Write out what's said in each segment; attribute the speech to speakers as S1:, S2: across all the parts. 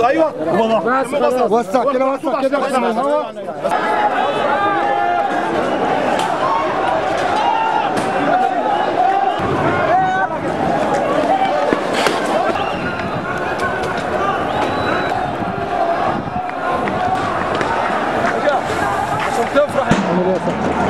S1: ايوه
S2: وسع كده وسع كده عشان الهواء
S1: عشان تفرح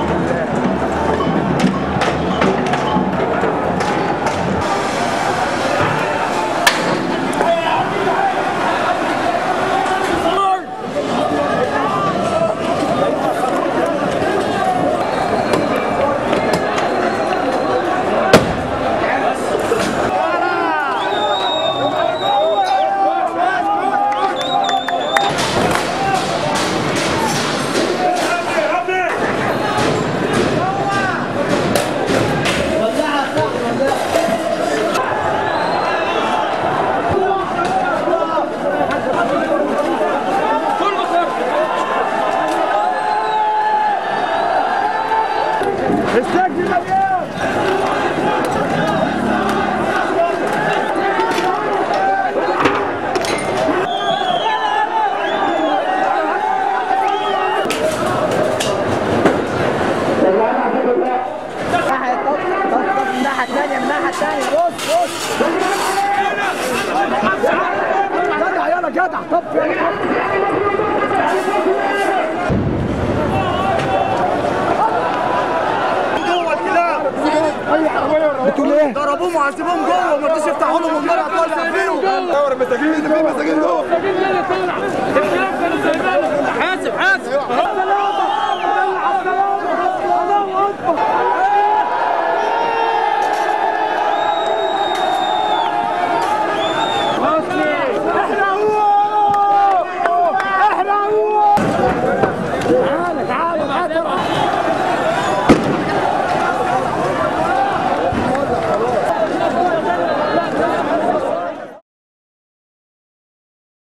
S1: السجن مليان
S3: ناحية طب طب طب من الناحية التانية من الناحية التانية بص بص
S2: جدع يلا جدع طب
S1: جوه الكلاب
S2: بتقول ايه؟
S1: ضربوهم وعذبوهم جوه وما رضوش يفتحوا لهم النار هتولع فيهم دور المساجين في مساجين جوه